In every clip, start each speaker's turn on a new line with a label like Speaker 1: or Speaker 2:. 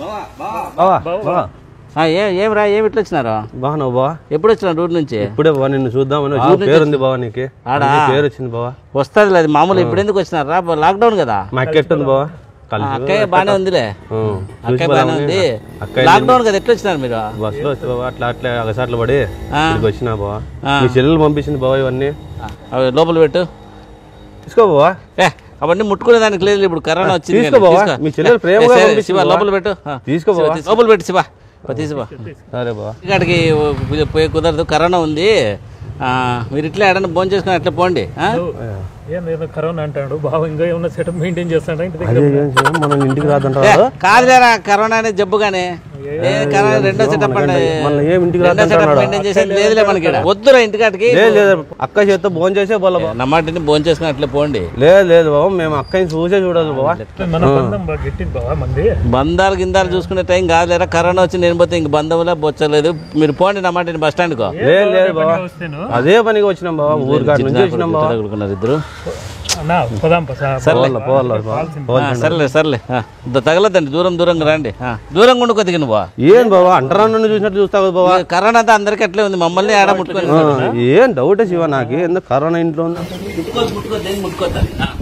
Speaker 1: బావా బావా
Speaker 2: ఆ, ఏ ఏం రా ఏమి ఇట్లా వచ్చినారు
Speaker 1: బాగున్నావు బావా
Speaker 2: ఎప్పుడు వచ్చినారు ఊరు నుంచి
Speaker 1: ఇప్పుడే బావా నిన్ను చూద్దామని వచ్చి పేరు ఉంది బావా నీకు
Speaker 2: ఆడా?
Speaker 1: నీ పేరు వచ్చింది బావా
Speaker 2: వస్తుంది అది మామూలు ఇప్పుడు ఎందుకు వచ్చినారు రా లాక్డౌన్ కదా
Speaker 1: మా అక్క ఎట్టుంది బావా
Speaker 2: ఆ,
Speaker 1: కలిసి
Speaker 2: అక్కయ్య బాగానే ఉందిలే
Speaker 1: ఉం.
Speaker 2: అక్కయ్య బాగానే ఉంది
Speaker 1: అక్కయ్య
Speaker 2: లాక్డౌన్ కదా ఎట్లా వచ్చినారు మీరు
Speaker 1: బస్సులో వచ్చి బావా అట్లా అట్లా ఒకసారి పడి
Speaker 2: ఆ.
Speaker 1: ఇక్కడికి వచ్చినా బావా
Speaker 2: ఆ.
Speaker 1: మీ చెల్లెలు పంపించింది బావా ఇవన్నీ
Speaker 2: ఆ, అవి లోపల పెట్టు
Speaker 1: తీసుకో బావా
Speaker 2: ఏ అవన్నీ ముట్టుకునే దానికి లేదు ఇప్పుడు కరోనా వచ్చింది
Speaker 1: తీసుకో
Speaker 2: కానీ.
Speaker 1: బావా.
Speaker 2: తీసుకో.
Speaker 1: మీ చెల్లెలు
Speaker 2: ఏ,
Speaker 1: ప్రేమగా
Speaker 2: సరే,
Speaker 1: పంపించింది
Speaker 2: శివ
Speaker 1: బావా.
Speaker 2: లోపల పెట్టు ఆ.
Speaker 1: తీసుకో
Speaker 2: శివ,
Speaker 1: బావా.
Speaker 2: తీసుకో. లోపల పెట్టు శివ తీసిబా
Speaker 1: సరే బావా
Speaker 2: ఇక్కడికి పోయి కుదరదు కరోనా ఉంది ఆ, మీరు ఇట్లా ఎడన్నా ఫోన్ చేసుకుని అట్లా పోండి ఆ?
Speaker 3: ఏం ఏదో కరోనా అంటాడు బావ ఇంకా ఏమన్నా సెటప్ మెయింటైన్ చేస్తాడా ఇంటి దగ్గర
Speaker 1: అదే ఏం చేయం, మనం ఇంటికి
Speaker 2: ఏ,
Speaker 1: రాదంటారు
Speaker 2: కాదులేరా కరోనా అనేది జబ్బుగానే ఏ కరోనా రెండో సెటప్ అంటే
Speaker 1: మళ్ళీ ఏం ఇంటికి
Speaker 2: రెండో సెటప్
Speaker 1: రాదంటున్నాడు
Speaker 2: మెయింటైన్ చేసేది లేదులే మనకి ఈడ. వద్దురా ఇంటికాటికి
Speaker 1: లేదు లేదు అక్క చేత్తో ఫోన్ చేసే బాల బావ
Speaker 2: నమ్మాటిని ఫోన్ చేసుకుని అట్లా పోండి
Speaker 1: లేదు లేదు బావ మేము అక్కని చూసే చూడాలి బావా
Speaker 3: మన బంధం బాగా గట్టిది బావా మంది
Speaker 2: బంధాలు గిందాలు చూసుకునే టైం కాదులేరా కరోనా వచ్చి నేను పోతే ఇంక బంధంలో బొచ్చలేదు మీరు పోండి నమ్మాటిని బస్ స్టాండ్కో
Speaker 1: లేదు లేదు బావా
Speaker 3: వస్తేను
Speaker 1: అదే పనిగా వచ్చినాం బావా ఊరికాడ నుంచి వచ్చినాం బావా
Speaker 2: తగులుకున్నారు ఇద్దరు
Speaker 3: అన్నా పోదాం పసా
Speaker 1: పోవాలా పోవాలా బావా
Speaker 2: ఆ, సర్లే సర్లే ఆ, ద- తగలద్దండి దూరం దూరంగా రండి ఆ, దూరంగా ఉండు కొద్దిగా నువ్వు
Speaker 1: ఏం బావా అంటరా నన్ను చూసినట్టు చూస్తావు కదా బావా
Speaker 2: కరోనా అంతా అందరికీ అట్లే ఉంది మమ్మల్ని ఆడ ముట్టుకొని
Speaker 1: ఆ, ఏం డౌట్ శివ నాకు ఎందుకు కరోనా ఇంట్లో ఉంది
Speaker 2: ముట్టుకోవద్దు ముట్టుకోవద్దు ఏం ముట్టుకోవద్దు ఆ.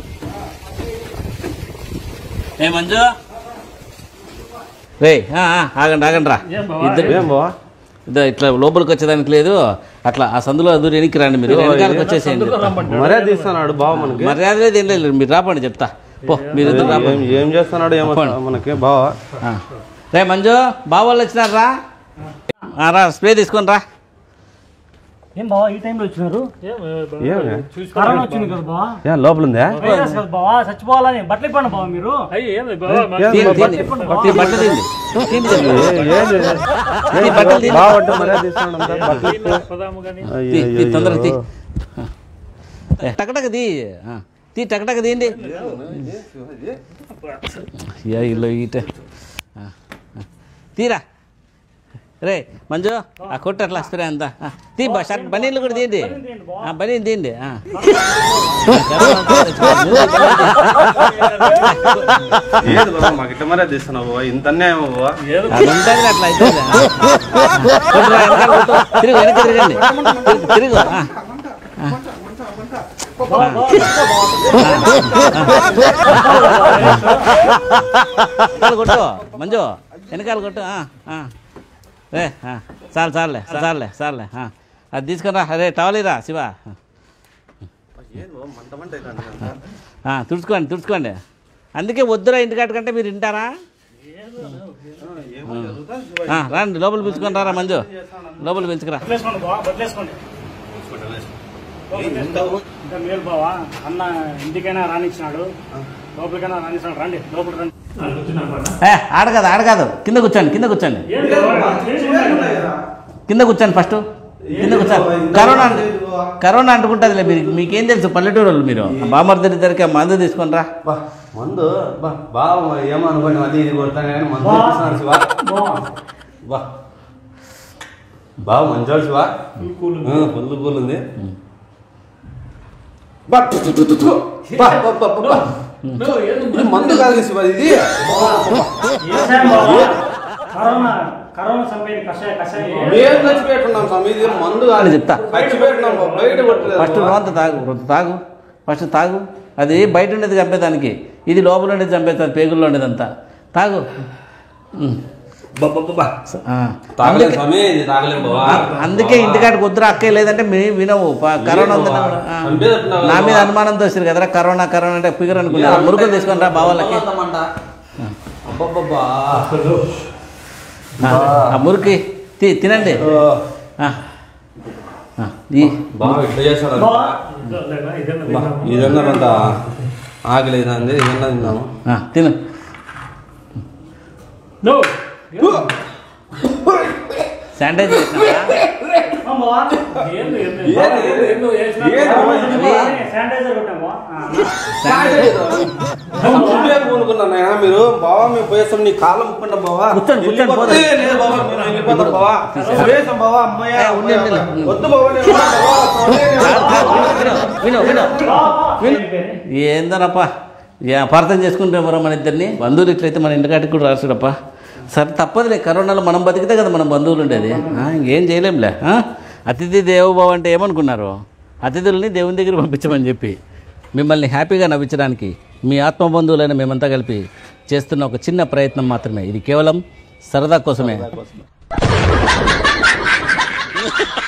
Speaker 2: ఏ మంజు రే ఆ, ఆ, ఆగండి ఆగండి రా ఇద్దరు
Speaker 1: ఏం బావా
Speaker 2: ఇదో ఇట్లా లోపలికి వచ్చేదానికి లేదు అట్లా ఆ సందులో దూరం వెనక్కి రండి మీరు వెనకాలకు వచ్చేసేయండి
Speaker 1: మర్యాద తీస్తున్నాడు బావ మనకి
Speaker 2: మర్యాద లేదు ఏం లేదు మీరు రాపండి చెప్తా పో మీరు ఇద్దరు రాపండి
Speaker 1: ఏం- ఏం చేస్తున్నాడు ఏమో మనకి బావా
Speaker 2: ఆ. రే మంజు బావోళ్ళు వచ్చినారా ఆ, రా స్ప్రే తీసుకొని రా
Speaker 4: ఏం బావా ఈ టైంలో వచ్చినారు
Speaker 1: ఏమి
Speaker 4: కరోనా వచ్చింది కదా బావా
Speaker 1: ఏం లోపల ఉందా
Speaker 4: వైరస్ కదా బావా చచ్చిపోవాలని బట్టలు ఇప్పండి బావా మీరు
Speaker 3: అయ్యి ఏంది బావా మా-
Speaker 1: ఏం
Speaker 2: తీయండి,
Speaker 1: బావా?
Speaker 2: తీయండి. తీ, బట్టలు తీయండి. తీయండి, తీయండి.
Speaker 1: ఏ- ఏం లేదు.
Speaker 2: తీ, బట్టలు తీయండి.
Speaker 1: బావ అంటే మర్యాద తీస్తున్నాడు అంతా. బట్టలు ఇస్తే.
Speaker 3: పోదాము కానీ
Speaker 1: అయ్యో,
Speaker 2: తీ, తీ,
Speaker 1: అయ్యో,
Speaker 2: తొందరగా తీ
Speaker 1: అయ్యో.
Speaker 2: ఏ, టకటక తీ ఆ, తీ టకటక తీయండి యా, ఇల్లు ఈట ఆ, ఆ. తీరా రే మంజు ఆ కొట్టు అట్లా స్ప్రే అంతా ఆ, తీ బా షర్ట్ బనీళ్ళు కూడా తీయండి ఆ, బనీలు తీయండి ఆ.
Speaker 1: ఏది బావ మాకు ఇట్లా మర్యాద తీస్తున్నావు బావ ఇంత అన్యాయం బావ
Speaker 2: అది ఉంటుంది అట్లా అయితే కొట్టురా, వెనకాల కొట్టు. తిరుగు వెనక తిరగండి తిరుగు, తిరుగు ఆ. వెనకాల కొట్టు మంజు వెనకాల కొట్టు ఆ, ఆ. ఏ ఆ, చాలు చాలులే చాలులే చాలులే ఆ. అది తీసుకురా అరే టవలీరా శివ ఆ, తుడుచుకోండి తుడుచుకోండి అందుకే వద్దురా ఇంటికాట కంటే మీరు వింటారా ఆ, రండి లోపల పిలుచుకొని రారా మంజు లోపల పిలుచుకురా
Speaker 4: బట్టలేసుకోండి బావా బట్టలేసుకోండి ఇంకా మేలు బావా అన్న ఇంటికైనా రానిచ్చినాడు లోపలికైనా రానిచ్చినాడు రండి లోపలికి రండి
Speaker 2: ఏ ఆడ కాదు ఆడ కాదు కింద కూర్చోండి కింద కూర్చోండి కింద కూర్చోండి ఫస్ట్ కింద కూర్చోండి కరోనా అంటు కరోనా అంటుకుంటుందిలే మీరు మీకేం తెలుసు పల్లెటూరు వాళ్ళు మీరు బామర్దరి దగ్గరికి ఆ మందు తీసుకొని రా
Speaker 1: బా మందు బా బావ ఏమో అనుకోండి అది ఇది కొడతాను కానీ మందు తెప్పిస్తున్నాడు శివ బా బావ మంచోడు శివ ఫుల్ కూల్ ఉంది బా, టు, టు, టు, టు, టు. బా, బా, బా, బా, బా. ఇది మందు కాదు శివ ఇది
Speaker 4: ఏం బావా? కరోనా కరోనా చంపేది కషాయ కషాయం
Speaker 1: మేము చచ్చిపెట్టున్నాం స్వామి ఇది మందు కాదు
Speaker 2: అని చెప్తా.
Speaker 1: చచ్చిపెట్టున్నాం బావ, బయట కొట్టలేదు
Speaker 2: ఫస్ట్ రోంత తాగు రొంత తాగు ఫస్ట్ తాగు అది బయట ఉండేది చంపేదానికి ఇది లోపల ఉండేది చంపేస్తుంది పేగుల్లో ఉండేదంతా తాగు ఉమ్.
Speaker 1: బా, బా, బా, బా.
Speaker 2: ఆ.
Speaker 1: తాగలేం స్వామి ఇది తాగలేం బావా
Speaker 2: అందుకే ఇంటికాడికి వద్దురా అక్కే లేదంటే మీ వినవు ప- కరోనా ఉందని కూడా. ఆ.
Speaker 1: చంపేటట్టున్నావు
Speaker 2: నా మీద
Speaker 1: బావ.
Speaker 2: అనుమానంతో వచ్చారు కదరా కరోనా కరోనా అంటే ఫిగర్ అనుకున్నా మురుగులు తీసుకొని రా బావాలకి
Speaker 1: అబ్బబ్బబ్బా.
Speaker 2: ఆ, ఆ మురికి తి తినండి ఆ. ఆ, ఈ
Speaker 1: బాగా ఇట్లా చేస్తాడు
Speaker 4: బావా
Speaker 3: ఇదన్నా
Speaker 1: ఇదన్నారంట ఆకలి ఇదంది ఇదన్నా తిన్నాము
Speaker 2: ఆ, తిను
Speaker 3: నో
Speaker 2: శానిటైజర్ చేసినావా?
Speaker 4: ఆ బావా
Speaker 3: ఏంది ఏంది ఏంది ఏందో వేసినా
Speaker 4: శానిటైజర్ కొట్టాం బావా
Speaker 1: అనుకున్నాను నాయనా మీరు బావా మేము పోయేస్తాం నీ కాళ్ళ ముక్కుంటా బావా
Speaker 2: కూర్చోండి, కూర్చోండి, పోదాం.
Speaker 1: ఏ, లేదు బావా మేము వెళ్ళిపోతాం బావా పోయేస్తాం బావా అమ్మయ్య
Speaker 2: ఏ, ఉండు, ఉండు,
Speaker 1: అమ్మయ్య.
Speaker 2: ఉండు.
Speaker 1: వద్దు బావా నేను ఉన్నాను బావా.
Speaker 2: కాదు, కాదు, విను, విను, విను, విను. ఏందోనప్పా ఏ అపార్థం చేసుకుంటే మరో మన ఇద్దరిని బంధువులు ఇట్లయితే మన ఇంటికాటికి కూడా రాసుడప్పా సరే తప్పదులే కరోనాలో మనం బతికితే కదా మనం బంధువులు ఉండేది ఆ, ఇంకేం చేయలేంలే ఆ? అతిథి దేవోభవ అంటే ఏమనుకున్నారు అతిథుల్ని దేవుని దగ్గర పంపించమని చెప్పి మిమ్మల్ని హ్యాపీగా నవ్వించడానికి మీ ఆత్మ బంధువులైన మేమంతా కలిపి చేస్తున్న ఒక చిన్న ప్రయత్నం మాత్రమే ఇది కేవలం సరదా కోసమే